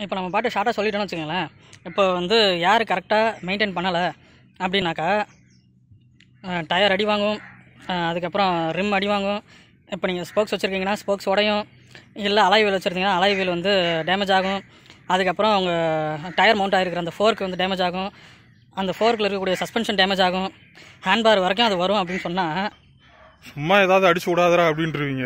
இப்போ நம்ம பாட்டு ஷார்ட்டாக சொல்லிட்டோம்னு வச்சுக்கோங்களேன் இப்போ வந்து யார் கரெக்டாக மெயின்டைன் பண்ணலை அப்படின்னாக்கா டயர் அடி வாங்கும் அஹ் அதுக்கப்புறம் ரிம் அடி வாங்கும் இப்போ நீங்கள் ஸ்போக்ஸ் வச்சுருக்கீங்கன்னா ஸ்போக்ஸ் உடையும் இல்லை அலாய் வீல் வச்சுருந்தீங்கன்னா அலாய் வீல் வந்து டேமேஜ் ஆகும் அதுக்கப்புறம் உங்கள் டயர் மவுண்ட் ஆகிருக்கிற அந்த ஃபோர்க் வந்து டேமேஜ் ஆகும் அந்த ஃபோர்க்கில் இருக்கக்கூடிய சஸ்பென்ஷன் டேமேஜ் ஆகும் ஹேண்ட்பார் வரைக்கும் அது வரும் அப்படின்னு சொன்னால் சும்மா ஏதாவது அடிச்சு விடாதரா அப்படின்றவீங்க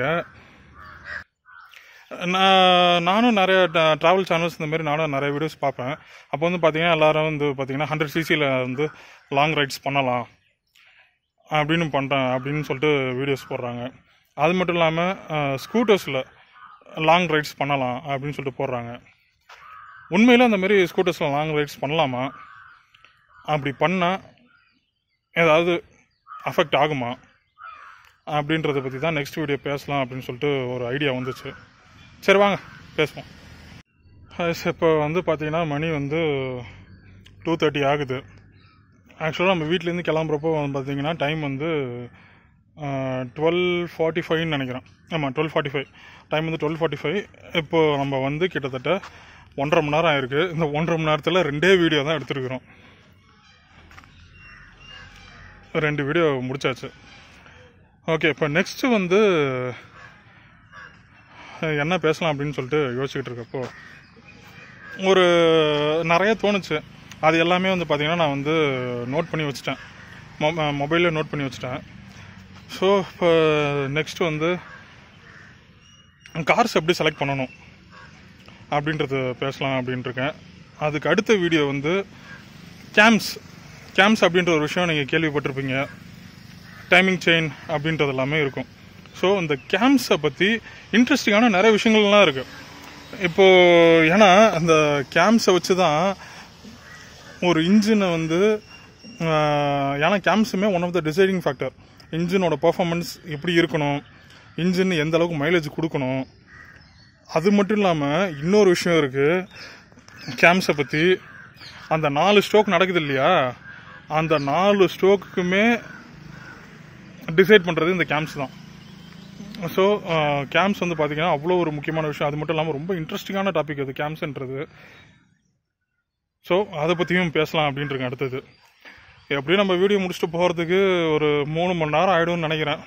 நான் நானும் நிறைய ட்ராவல் சேனல்ஸ் இந்த மாதிரி நானும் நிறைய வீடியோஸ் பார்ப்பேன் அப்போ வந்து பார்த்தீங்கன்னா எல்லாரும் வந்து பார்த்தீங்கன்னா ஹண்ட்ரட் சிசியில் வந்து லாங் ரைட்ஸ் பண்ணலாம் அப்படின்னு பண்ணுறேன் அப்படின்னு சொல்லிட்டு வீடியோஸ் போடுறாங்க அது மட்டும் இல்லாமல் ஸ்கூட்டர்ஸில் லாங் ரைட்ஸ் பண்ணலாம் அப்படின்னு சொல்லிட்டு போடுறாங்க உண்மையில் அந்த மாதிரி ஸ்கூட்டர்ஸில் லாங் ரைட்ஸ் பண்ணலாமா அப்படி பண்ணால் ஏதாவது அஃபெக்ட் ஆகுமா அப்படின்றத பற்றி தான் நெக்ஸ்ட் வீடியோ பேசலாம் அப்படின்னு சொல்லிட்டு ஒரு ஐடியா வந்துச்சு சரி வாங்க பேசுவோம் இப்போ வந்து பார்த்தீங்கன்னா மணி வந்து டூ தேர்ட்டி ஆகுது ஆக்சுவலாக நம்ம வீட்டிலேருந்து கிளம்புறப்போ வந்து பார்த்தீங்கன்னா டைம் வந்து டுவெல் ஃபார்ட்டி ஃபைவ்னு நினைக்கிறேன் ஆமாம் டுவெல் ஃபார்ட்டி ஃபைவ் டைம் வந்து டுவெல் ஃபார்ட்டி ஃபைவ் இப்போது நம்ம வந்து கிட்டத்தட்ட ஒன்றரை மணி நேரம் ஆயிருக்கு இந்த ஒன்றரை மணி நேரத்தில் ரெண்டே வீடியோ தான் எடுத்துருக்குறோம் ரெண்டு வீடியோ முடிச்சாச்சு ஓகே இப்போ நெக்ஸ்ட்டு வந்து அஹ், என்ன பேசலாம் அப்படின்னு சொல்லிட்டு யோசிச்சுக்கிட்டு இருக்கப்போ ஒரு நிறைய தோணுச்சு அது எல்லாமே வந்து பார்த்தீங்கன்னா நான் வந்து நோட் பண்ணி வச்சுட்டேன் மொ மொபைலில் நோட் பண்ணி வச்சுட்டேன் ஸோ இப்போ நெக்ஸ்ட் வந்து கார்ஸ் எப்படி செலக்ட் பண்ணணும் அப்படின்றது பேசலாம் அப்படின்ட்டு இருக்கேன் அதுக்கு அடுத்த வீடியோ வந்து கேம்ஸ் கேம்ஸ் அப்படின்ற ஒரு விஷயம் நீங்கள் கேள்விப்பட்டிருப்பீங்க டைமிங் செயின் அப்படின்றது எல்லாமே இருக்கும் ஸோ இந்த கேம்ஸை பற்றி இன்ட்ரெஸ்டிங்கான நிறைய விஷயங்கள்லாம் இருக்குது இப்போது ஏன்னா அந்த கேம்ஸை வச்சு தான் ஒரு இன்ஜினை வந்து ஆஹ், ஏன்னா கேம்ஸுமே one of the deciding factor இன்ஜினோட பர்ஃபார்மன்ஸ் எப்படி இருக்கணும் இன்ஜின் எந்த அளவுக்கு மைலேஜ் கொடுக்கணும் அது மட்டும் இல்லாமல் இன்னொரு விஷயம் இருக்குது கேம்ஸை பற்றி அந்த நாலு ஸ்ட்ரோக் நடக்குது இல்லையா அந்த நாலு ஸ்ட்ரோக்குமே டிசைட் பண்ணுறது இந்த கேம்ப்ஸ் தான் ஸோ கேம்ப்ஸ் வந்து பார்த்தீங்கன்னா அவ்வளோ ஒரு முக்கியமான விஷயம் அது மட்டும் இல்லாமல் ரொம்ப இன்ட்ரெஸ்டிங்கான டாபிக் அது கேம்ப்ஸ்ன்றது ஸோ அதை பற்றியும் பேசலாம் அப்படின்ட்டு அடுத்தது எப்படியும் நம்ம வீடியோ முடிச்சுட்டு போகிறதுக்கு ஒரு மூணு மணி நேரம் ஆகிடும்னு நினைக்கிறேன்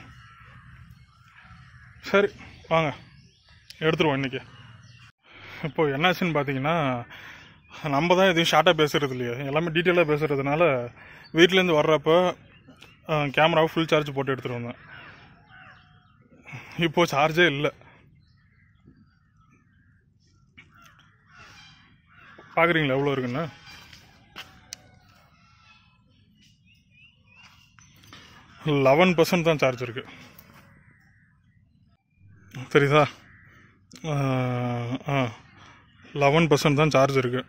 சரி வாங்க எடுத்துருவோம் இன்னைக்கு இப்போ என்னாச்சுன்னு பார்த்தீங்கன்னா நம்ம தான் எதையும் ஷார்ட்டாக பேசுறது இல்லையா எல்லாமே டீட்டெயிலாக பேசுறதுனால வீட்டிலேருந்து வர்றப்போ கேமராவை ஃபுல் சார்ஜ் போட்டு எடுத்துகிட்டு வந்தேன் இப்போ சார்ஜே இல்லை பார்க்குறீங்களா எவ்வளோ இருக்குன்னு லெவன் பர்சன்ட் தான் சார்ஜ் இருக்கு தெரியுதா லெவன் பர்சன்ட் தான் சார்ஜ் இருக்கு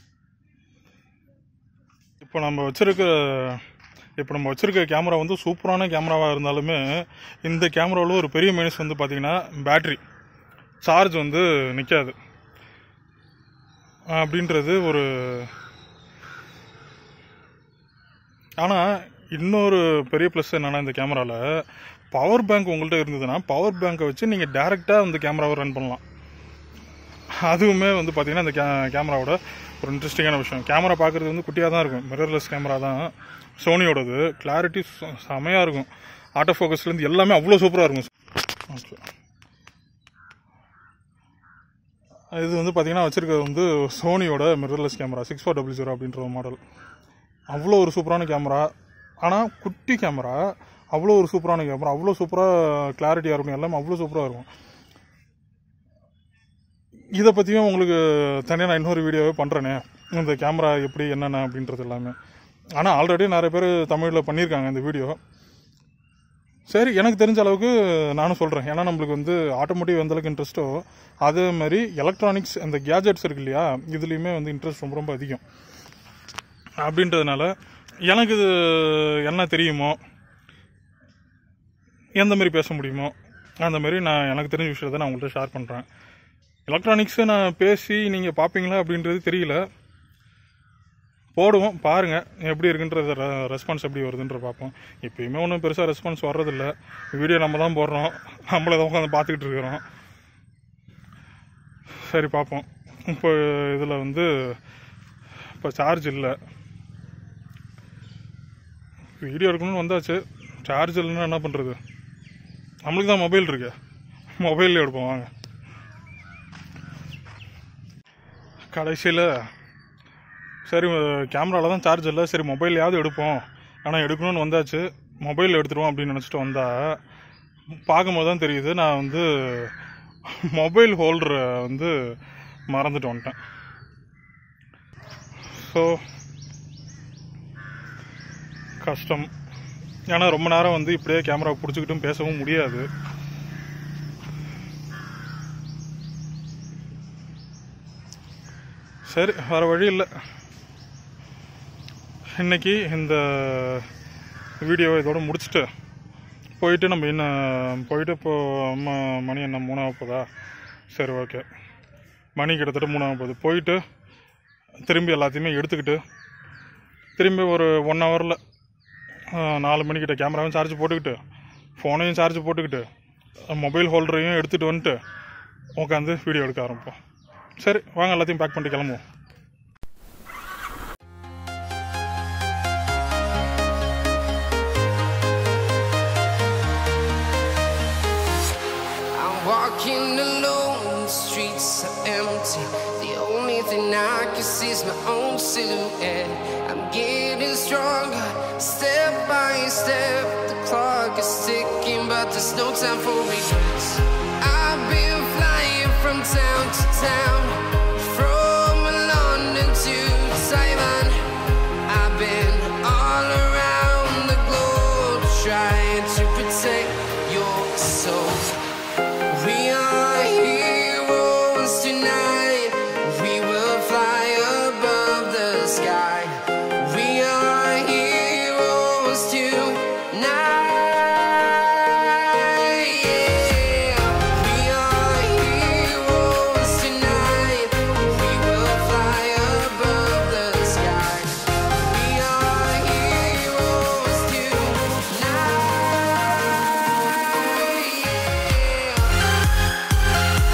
இப்போ நம்ம வச்சிருக்க இப்போ நம்ம வச்சிருக்க கேமரா வந்து சூப்பரான கேமராவாக இருந்தாலுமே இந்த கேமராவில் ஒரு பெரிய மைனஸ் வந்து பார்த்தீங்கன்னா பேட்ரி சார்ஜ் வந்து நிற்காது அப்படின்றது ஒரு ஆனால் இன்னொரு பெரிய ப்ளஸ் என்னன்னா இந்த கேமராவில் பவர் பேங்க் உங்கள்கிட்ட இருந்ததுன்னா பவர் பேங்கை வச்சு நீங்கள் டேரெக்டாக அந்த கேமராவை ரன் பண்ணலாம் அதுவுமே வந்து பார்த்தீங்கன்னா இந்த கே கேமராவோட ஒரு இன்ட்ரெஸ்டிங்கான விஷயம் கேமரா பார்க்குறது வந்து குட்டியாக தான் இருக்கும் மிரர்லெஸ் கேமரா தான் சோனியோடது கிளாரிட்டி செமையாக இருக்கும் ஆட்டோ ஃபோக்கஸ்லேருந்து எல்லாமே அவ்வளோ சூப்பராக இருக்கும் ஓகே இது வந்து பார்த்தீங்கன்னா வச்சிருக்கிறது வந்து சோனியோட mirrorless camera six four double zero அப்படின்ற ஒரு மாடல் அவ்வளோ ஒரு சூப்பரான கேமரா ஆனால் குட்டி கேமரா அவ்வளோ ஒரு சூப்பரான கேமரா அவ்வளோ சூப்பராக கிளாரிட்டியாக இருக்கும் எல்லாமே அவ்வளோ சூப்பராக இருக்கும் இதை பற்றியும் உங்களுக்கு தனியாக நான் இன்னொரு வீடியோவே பண்ணுறேனே இந்த கேமரா எப்படி என்னென்ன அப்படின்றது எல்லாமே ஆனால் ஆல்ரெடி நிறைய பேர் தமிழில் பண்ணியிருக்காங்க இந்த வீடியோ சரி எனக்கு தெரிஞ்ச அளவுக்கு நானும் சொல்கிறேன் ஏன்னா நம்மளுக்கு வந்து ஆட்டோமோட்டிவ் எந்த அளவுக்கு இன்ட்ரெஸ்ட்டோ அதே மாதிரி எலக்ட்ரானிக்ஸ் அந்த கேஜெட்ஸ் இருக்கு இல்லையா இதுலேயுமே வந்து இன்ட்ரெஸ்ட் ரொம்ப ரொம்ப அதிகம் அப்படின்றதுனால எனக்கு இது என்ன தெரியுமோ எந்த மாதிரி பேச முடியுமோ அந்த மாதிரி நான் எனக்கு தெரிஞ்ச விஷயத்தை நான் உங்கள்கிட்ட ஷேர் பண்ணுறேன் எலக்ட்ரானிக்ஸை நான் பேசி நீங்கள் பார்ப்பீங்களா அப்படின்றது தெரியல போடுவோம் பாருங்கள் எப்படி இருக்குன்றது ரெஸ்பான்ஸ் எப்படி வருதுன்ற பார்ப்போம் இப்போயுமே ஒன்றும் பெருசாக ரெஸ்பான்ஸ் வர்றதில்ல வீடியோ நம்ம தான் போடுறோம் நம்மள தான் உட்காந்து பார்த்துக்கிட்டு இருக்கிறோம் சரி பார்ப்போம் இப்போ இதில் வந்து இப்போ சார்ஜ் இல்லை வீடியோ எடுக்கணும்னு வந்தாச்சு சார்ஜ் இல்லைன்னா என்ன பண்ணுறது நம்மளுக்கு தான் மொபைல் இருக்கு மொபைலில் எடுப்போம் வாங்க கடைசியில் சரி கேமராவில் தான் சார்ஜ் இல்லை சரி மொபைல்லையாவது எடுப்போம் ஆனால் எடுக்கணும்னு வந்தாச்சு மொபைல் எடுத்துருவோம் அப்படின்னு நினச்சிட்டு வந்தா பார்க்கும்போது தான் தெரியுது நான் வந்து மொபைல் ஹோல்டரை வந்து மறந்துட்டு வந்துட்டேன் ஸோ கஷ்டம் ஏன்னா ரொம்ப நேரம் வந்து இப்படியே கேமரா பிடிச்சிக்கிட்டும் பேசவும் முடியாது சரி வேறு வழி இல்லை இன்னைக்கு இந்த வீடியோவை இதோட முடிச்சுட்டு போயிட்டு நம்ம என்ன போயிட்டு இப்போ அம்மா மணி என்ன மூணாக போதா சரி ஓகே மணி கிட்டத்தட்ட மூணாக போகுது போயிட்டு திரும்பி எல்லாத்தையுமே எடுத்துக்கிட்டு திரும்பி ஒரு ஒன் ஹவரில் நாலு மணிக்கிட்ட கேமராவும் சார்ஜ் போட்டுக்கிட்டு ஃபோனையும் சார்ஜ் போட்டுக்கிட்டு மொபைல் ஹோல்டரையும் எடுத்துகிட்டு வந்துட்டு உட்காந்து வீடியோ எடுக்க ஆரம்பிப்போம் சரி வாங்க எல்லாத்தையும் பேக் பண்ணிட்டு கிளம்புவோம் I'm walking alone, the streets are empty. The only thing I can see is my own silhouette. I'm getting stronger, step by step. The clock is ticking, but there's no time for regrets. I've been flying from town to town, from London to Taiwan. I've been all around the globe trying to protect your soul. We are heroes tonight. We will fly above the sky. We are heroes tonight. Yeah. We are heroes tonight. We will fly above the sky. We are heroes tonight. Yeah.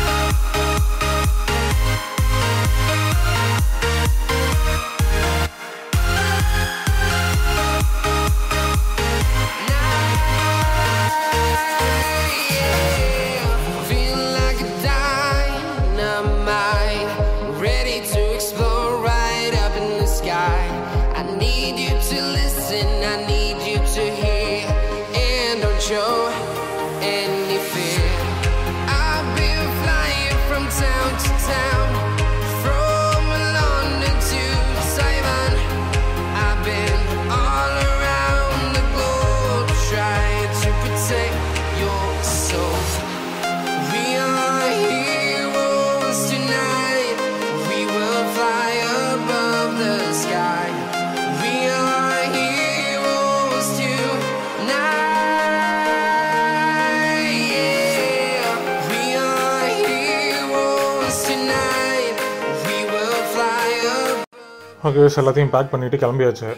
Feel like a dynamite, ready to explode right up in the sky. I need you to listen, I need you to hear, and don't show any fear. I've been flying from town to town, from London to Taiwan. I've been all around the globe trying to protect your soul. We are heroes tonight. We will fly above the sky. We are heroes tonight. Yeah. We are heroes tonight. We will fly above. Okay எல்லாத்தையும் pack பண்ணிட்டு கிளம்பியாச்சு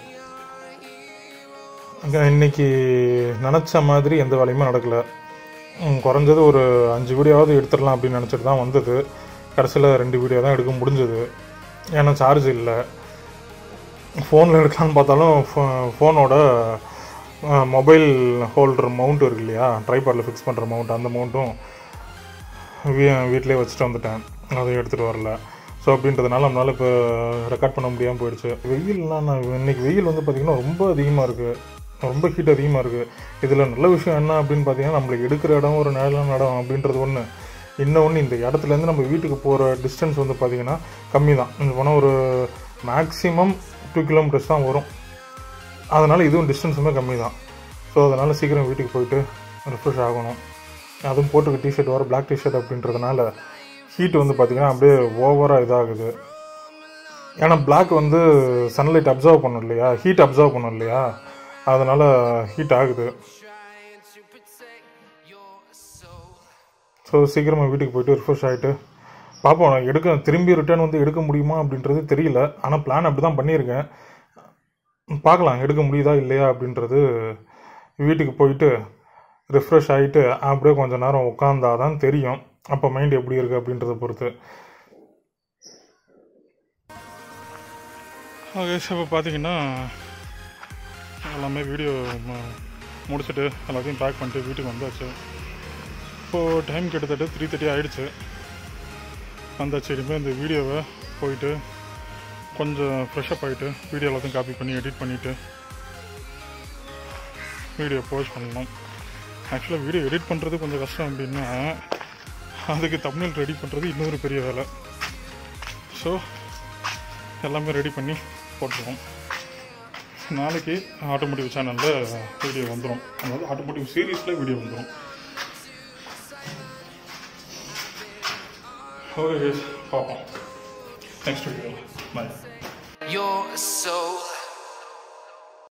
அங்க இன்னைக்கு நினச்ச மாதிரி எந்த வேலையுமே நடக்கலை குறைஞ்சது ஒரு அஞ்சு வீடியோவாவது எடுத்துடலாம் அப்படின்னு நினச்சிட்டு தான் வந்தது கடைசியில் ரெண்டு வீடியோ தான் எடுக்க முடிஞ்சது ஏன்னா சார்ஜ் இல்லை ஃபோனில் எடுக்கலாம்னு பார்த்தாலும் ஃபோனோட மொபைல் ஹோல்டர் மவுண்ட் இருக்கு இல்லையா ட்ரைபாடில் ஃபிக்ஸ் பண்ணுற மவுண்ட் அந்த மவுண்ட்டும் வீ வீட்டிலே வச்சுட்டு வந்துட்டேன் அதை எடுத்துகிட்டு வரல ஸோ அப்படின்றதுனால நம்மளால் இப்போ ரெக்கார்ட் பண்ண முடியாமல் போயிடுச்சு வெயில்லாம் நான் இன்னைக்கு வெயில் வந்து பார்த்திங்கன்னா ரொம்ப அதிகமாக இருக்குது ரொம்ப ஹீட் அதிகமாக இருக்குது இதில் நல்ல விஷயம் என்ன அப்படின்னு பார்த்தீங்கன்னா நம்மளுக்கு எடுக்கிற இடம் ஒரு நிழலான இடம் அப்படின்றது ஒன்று இன்னொன்று இந்த இடத்துலேருந்து நம்ம வீட்டுக்கு போகிற டிஸ்டன்ஸ் வந்து பார்த்திங்கன்னா கம்மி தான் இந்த போனால் ஒரு மேக்ஸிமம் டூ கிலோமீட்டர்ஸ் தான் வரும் அதனால் இதுவும் டிஸ்டன்ஸுமே கம்மி தான் ஸோ அதனால் சீக்கிரம் வீட்டுக்கு போயிட்டு ரிஃப்ரெஷ் ஆகணும் அதுவும் போட்டுக்க டிஷர்ட் வர பிளாக் டிஷர்ட் அப்படின்றதுனால ஹீட் வந்து பார்த்திங்கன்னா அப்படியே ஓவராக இதாகுது ஏன்னா பிளாக் வந்து சன்லைட் அப்சர்வ் பண்ணும் இல்லையா ஹீட் அப்சர்வ் பண்ணும் இல்லையா அதனால் ஹீட் ஆகுது Trying to protect your soul. So சீக்கிரமாக வீட்டுக்கு போயிட்டு ரிஃப்ரெஷ் ஆகிட்டு பார்ப்போம் நான் எடுக்க திரும்பி ரிட்டர்ன் வந்து எடுக்க முடியுமா அப்படின்றது தெரியல ஆனால் பிளான் அப்படி தான் பண்ணியிருக்கேன் பார்க்கலாம் எடுக்க முடியுதா இல்லையா அப்படின்றது வீட்டுக்கு போயிட்டு ரிஃப்ரெஷ் ஆகிட்டு அப்படியே கொஞ்ச நேரம் உட்காந்தா தான் தெரியும் அப்போ மைண்ட் எப்படி இருக்குது அப்படின்றத பொறுத்து ஓகே இப்போ பார்த்தீங்கன்னா எல்லாமே வீடியோ முடிச்சுட்டு எல்லாத்தையும் பேக் பண்ணிட்டு வீட்டுக்கு வந்தாச்சு இப்போது டைம் கிட்டத்தட்ட த்ரீ தேர்ட்டி ஆகிடுச்சு வந்தாச்சு இனிமேல் இந்த வீடியோவை போயிட்டு கொஞ்சம் ஃப்ரெஷ்அப் ஆகிட்டு வீடியோ எல்லாத்தையும் காப்பி பண்ணி எடிட் பண்ணிவிட்டு வீடியோ போஸ்ட் பண்ணணும் ஆக்சுவலாக வீடியோ எடிட் பண்ணுறது கொஞ்சம் கஷ்டம் அப்படின்னா அதுக்கு தமிழ் ரெடி பண்ணுறது இன்னொரு பெரிய வேலை ஸோ எல்லாமே ரெடி பண்ணி போட்டுருவோம் நாளைக்கு ஆட்டோமோட்டிவ் சேனலில் வீடியோ வந்துடும் அதாவது ஆட்டோமோட்டிவ் சீரீஸில் வீடியோ வந்துடும் ஓகே பார்ப்போம் next video bye You're so